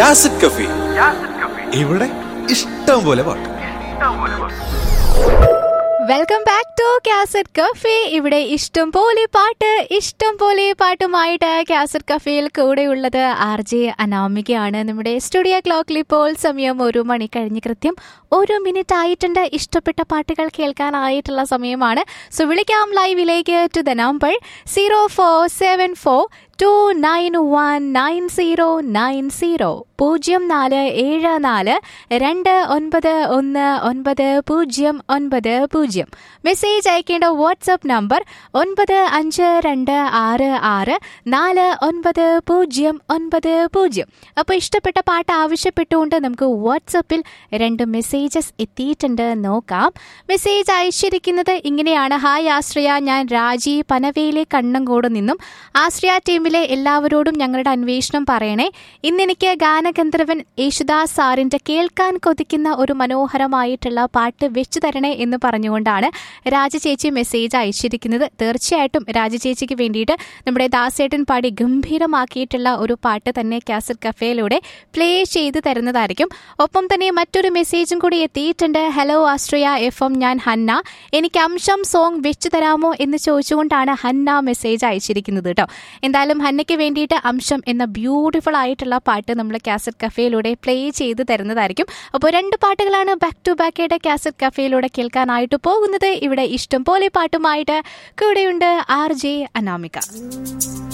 യാസിഡ് കഫി ഇവിടെ ഇഷ്ടം പോലെ പാട്ട് welcome back to cassette cafe ഇവിടെ ഇഷ്ടം പോലെ പാട്ട് ഇഷ്ടം പോലെ പാട്ടുമായിട്ട് കാസറ്റ് കഫേയിൽ കൂടെയുള്ളത് ആർ ജെ അനാമികയാണ് നമ്മുടെ സ്റ്റുഡിയോ ക്ലോക്കിൽ ഇപ്പോൾ സമയം ഒരു മണി കഴിഞ്ഞ് കൃത്യം ഒരു മിനിറ്റ് ആയിട്ടുണ്ട് ഇഷ്ടപ്പെട്ട പാട്ടുകൾ കേൾക്കാനായിട്ടുള്ള സമയമാണ് സോ വിളിക്കാം ലൈവിലേക്ക് to the number zero four seven four two nine one nine zero nine zero പൂജ്യം നാല് ഏഴ് നാല് രണ്ട് ഒൻപത് ഒന്ന് ഒൻപത് പൂജ്യം ഒൻപത് പൂജ്യം മെസ്സേജ് അയക്കേണ്ട വാട്സപ്പ് നമ്പർ ഒൻപത് അഞ്ച് രണ്ട് ആറ് ആറ് നാല് ഒൻപത് പൂജ്യം ഒൻപത് പൂജ്യം അപ്പോൾ ഇഷ്ടപ്പെട്ട പാട്ട് ആവശ്യപ്പെട്ടുകൊണ്ട് നമുക്ക് വാട്സപ്പിൽ രണ്ട് മെസ്സേജസ് എത്തിയിട്ടുണ്ട് നോക്കാം മെസ്സേജ് അയച്ചിരിക്കുന്നത് ഇങ്ങനെയാണ് ഹായ് ആശ്രയ ഞാൻ രാജി പനവേലി കണ്ണങ്കോട് നിന്നും ആശ്രയ ടീമിലെ എല്ലാവരോടും ഞങ്ങളുടെ അന്വേഷണം പറയണേ ഇന്നെനിക്ക് ഗാനഗന്ധർവൻ യേശുദാസ് സാറിന്റെ കേൾക്കാൻ കൊതിക്കുന്ന ഒരു മനോഹരമായിട്ടുള്ള പാട്ട് വെച്ചു തരണേ എന്ന് പറഞ്ഞുകൊണ്ടാണ് രാജ ചേച്ചി മെസ്സേജ് അയച്ചിരിക്കുന്നത് തീർച്ചയായിട്ടും രാജ ചേച്ചിക്ക് വേണ്ടിയിട്ട് നമ്മുടെ ദാസേട്ടൻ പാടി ഗംഭീരമാക്കിയിട്ടുള്ള ഒരു പാട്ട് തന്നെ കാസറ്റ് കഫേയിലൂടെ പ്ലേ ചെയ്ത് തരുന്നതായിരിക്കും ഒപ്പം തന്നെ മറ്റൊരു മെസ്സേജും കൂടി എത്തിയിട്ടുണ്ട് ഹലോ ആശ്രയ എഫ് എം ഞാൻ ഹന്ന എനിക്ക് അംശം സോങ് വെച്ചു തരാമോ എന്ന് ചോദിച്ചുകൊണ്ടാണ് ഹന്ന മെസ്സേജ് അയച്ചിരിക്കുന്നത് കേട്ടോ എന്തായാലും ഹന്നയ്ക്ക് വേണ്ടിയിട്ട് അംശം എന്ന ബ്യൂട്ടിഫുൾ ആയിട്ടുള്ള പാട്ട് നമ്മൾ കാസറ്റ് കഫേയിലൂടെ പ്ലേ ചെയ്ത് തരുന്നതായിരിക്കും അപ്പോൾ രണ്ട് പാട്ടുകളാണ് ബാക്ക് ടു ബാക്ക് ആയിട്ട് കാസറ്റ് കഫേയിലൂടെ കേൾക്കാനായിട്ട് പോകുന്നത് ഇവിടെ ഇഷ്ടം പോലെ പാട്ടുമായിട്ട് കൂടെയുണ്ട് ആർ ജെ അനാമിക